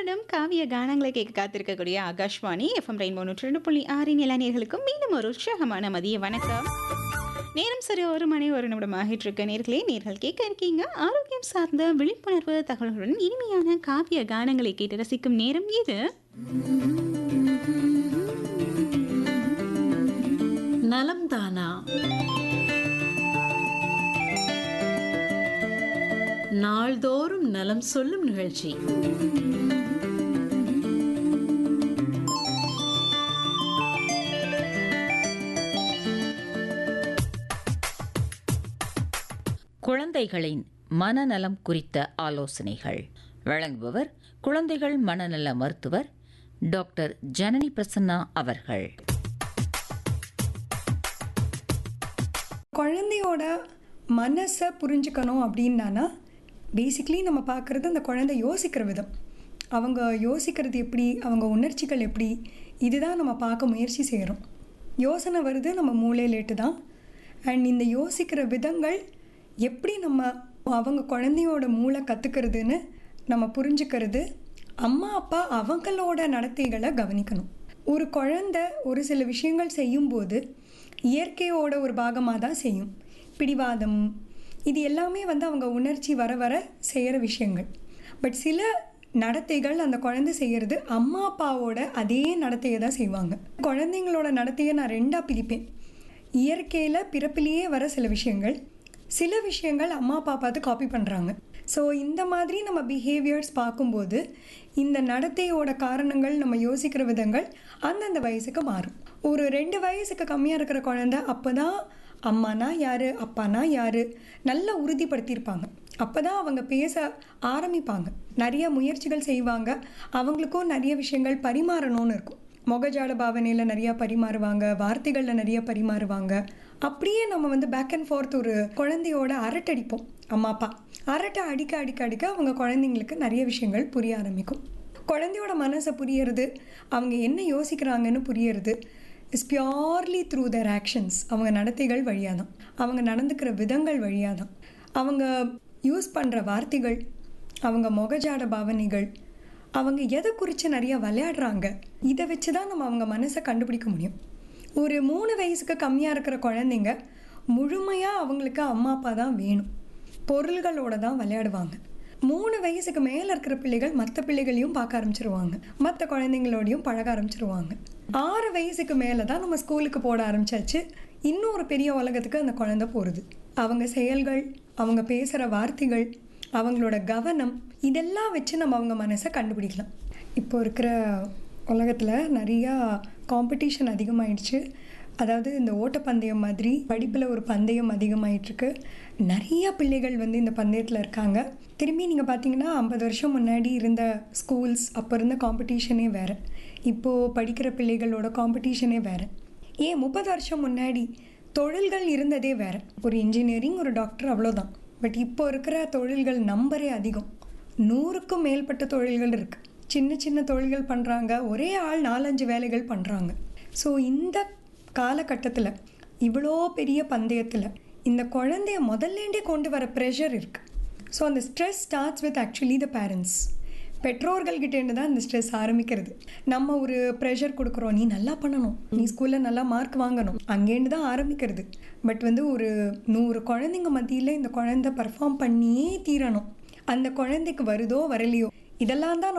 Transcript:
வருடம் காவிய கானங்களை கேட்க காத்திருக்கக்கூடிய ஆகாஷ்வாணி எஃப்எம் ரெயின்போ நூற்றி ரெண்டு புள்ளி ஆறின் இளைஞர்களுக்கும் மீண்டும் ஒரு உற்சாகமான மதிய வணக்கம் நேரம் சரி ஒரு மணி ஒரு நிமிடம் ஆகிட்டு இருக்க நேர்களே நேர்கள் கேட்க இருக்கீங்க ஆரோக்கியம் சார்ந்த விழிப்புணர்வு தகவல்களுடன் இனிமையான காவிய கானங்களை கேட்டு ரசிக்கும் நேரம் இது நலம் தானா நாள்தோறும் நலம் சொல்லும் நிகழ்ச்சி குழந்தைகளின் மனநலம் குறித்த ஆலோசனைகள் வழங்குபவர் குழந்தைகள் மனநல மருத்துவர் டாக்டர் ஜனனி பிரசன்னா அவர்கள் குழந்தையோட மனசை புரிஞ்சுக்கணும் அப்படின்னானா பேசிக்லி நம்ம பார்க்குறது அந்த குழந்தை யோசிக்கிற விதம் அவங்க யோசிக்கிறது எப்படி அவங்க உணர்ச்சிகள் எப்படி இதுதான் நம்ம பார்க்க முயற்சி செய்கிறோம் யோசனை வருது நம்ம மூளையிலேட்டு தான் அண்ட் இந்த யோசிக்கிற விதங்கள் எப்படி நம்ம அவங்க குழந்தையோட மூளை கற்றுக்கிறதுன்னு நம்ம புரிஞ்சுக்கிறது அம்மா அப்பா அவங்களோட நடத்தைகளை கவனிக்கணும் ஒரு குழந்தை ஒரு சில விஷயங்கள் செய்யும்போது இயற்கையோட ஒரு பாகமாக தான் செய்யும் பிடிவாதம் இது எல்லாமே வந்து அவங்க உணர்ச்சி வர வர செய்கிற விஷயங்கள் பட் சில நடத்தைகள் அந்த குழந்தை செய்கிறது அம்மா அப்பாவோட அதே நடத்தையை தான் செய்வாங்க குழந்தைங்களோட நடத்தையை நான் ரெண்டாக பிரிப்பேன் இயற்கையில் பிறப்பிலேயே வர சில விஷயங்கள் சில விஷயங்கள் அம்மா அப்பா பார்த்து காப்பி பண்ணுறாங்க ஸோ இந்த மாதிரி நம்ம பிஹேவியர்ஸ் பார்க்கும்போது இந்த நடத்தையோட காரணங்கள் நம்ம யோசிக்கிற விதங்கள் அந்தந்த வயசுக்கு மாறும் ஒரு ரெண்டு வயசுக்கு கம்மியாக இருக்கிற குழந்தை அப்போ தான் அம்மானா யார் அப்பானா யார் நல்லா உறுதிப்படுத்தியிருப்பாங்க அப்போ தான் அவங்க பேச ஆரம்பிப்பாங்க நிறைய முயற்சிகள் செய்வாங்க அவங்களுக்கும் நிறைய விஷயங்கள் பரிமாறணும்னு இருக்கும் முகஜாட பாவனையில் நிறையா பரிமாறுவாங்க வார்த்தைகளில் நிறைய பரிமாறுவாங்க அப்படியே நம்ம வந்து பேக் அண்ட் ஃபோர்த் ஒரு குழந்தையோட அரட்டடிப்போம் அம்மா அப்பா அரட்டை அடிக்க அடிக்க அடிக்க அவங்க குழந்தைங்களுக்கு நிறைய விஷயங்கள் புரிய ஆரம்பிக்கும் குழந்தையோட மனசை புரியறது அவங்க என்ன யோசிக்கிறாங்கன்னு புரியறது is purely through their actions அவங்க நடத்தைகள் வழியாக தான் அவங்க நடந்துக்கிற விதங்கள் வழியாக தான் அவங்க யூஸ் பண்ணுற வார்த்தைகள் அவங்க முகஜாட பாவனைகள் அவங்க எதை குறித்து நிறைய விளையாடுறாங்க இதை வச்சு தான் நம்ம அவங்க மனசை கண்டுபிடிக்க முடியும் ஒரு மூணு வயசுக்கு கம்மியாக இருக்கிற குழந்தைங்க முழுமையாக அவங்களுக்கு அம்மா அப்பா தான் வேணும் பொருள்களோட தான் விளையாடுவாங்க மூணு வயசுக்கு மேலே இருக்கிற பிள்ளைகள் மற்ற பிள்ளைகளையும் பார்க்க ஆரம்பிச்சிருவாங்க மற்ற குழந்தைங்களோடையும் பழக ஆரம்பிச்சிருவாங்க ஆறு வயசுக்கு மேலே தான் நம்ம ஸ்கூலுக்கு போட ஆரம்பிச்சாச்சு இன்னும் ஒரு பெரிய உலகத்துக்கு அந்த குழந்தை போகிறது அவங்க செயல்கள் அவங்க பேசுகிற வார்த்தைகள் அவங்களோட கவனம் இதெல்லாம் வச்சு நம்ம அவங்க மனசை கண்டுபிடிக்கலாம் இப்போ இருக்கிற உலகத்தில் நிறையா காம்படிஷன் அதிகமாயிடுச்சு அதாவது இந்த ஓட்டப்பந்தயம் மாதிரி படிப்பில் ஒரு பந்தயம் அதிகமாயிட்டிருக்கு நிறைய பிள்ளைகள் வந்து இந்த பந்தயத்தில் இருக்காங்க திரும்பி நீங்கள் பார்த்தீங்கன்னா ஐம்பது வருஷம் முன்னாடி இருந்த ஸ்கூல்ஸ் அப்போ இருந்த காம்படிஷனே வேறு இப்போது படிக்கிற பிள்ளைகளோட காம்படிஷனே வேறு ஏன் முப்பது வருஷம் முன்னாடி தொழில்கள் இருந்ததே வேறு ஒரு இன்ஜினியரிங் ஒரு டாக்டர் அவ்வளோதான் பட் இப்போ இருக்கிற தொழில்கள் நம்பரே அதிகம் நூறுக்கும் மேற்பட்ட தொழில்கள் இருக்குது சின்ன சின்ன தொழில்கள் பண்ணுறாங்க ஒரே ஆள் நாலஞ்சு வேலைகள் பண்ணுறாங்க ஸோ இந்த காலகட்டத்தில் இவ்வளோ பெரிய பந்தயத்தில் இந்த குழந்தைய முதல்லேண்டே கொண்டு வர ப்ரெஷர் இருக்குது ஸோ அந்த stress starts with actually the parents பெற்றோர்கள்கிட்டேருந்து தான் இந்த ஸ்ட்ரெஸ் ஆரம்பிக்கிறது நம்ம ஒரு ப்ரெஷர் கொடுக்குறோம் நீ நல்லா பண்ணணும் நீ ஸ்கூலில் நல்லா மார்க் வாங்கணும் அங்கேருந்து தான் ஆரம்பிக்கிறது பட் வந்து ஒரு நூறு குழந்தைங்க மத்தியில் இந்த குழந்தை பர்ஃபார்ம் பண்ணியே தீரணும் அந்த குழந்தைக்கு வருதோ வரலையோ இதெல்லாம் தான்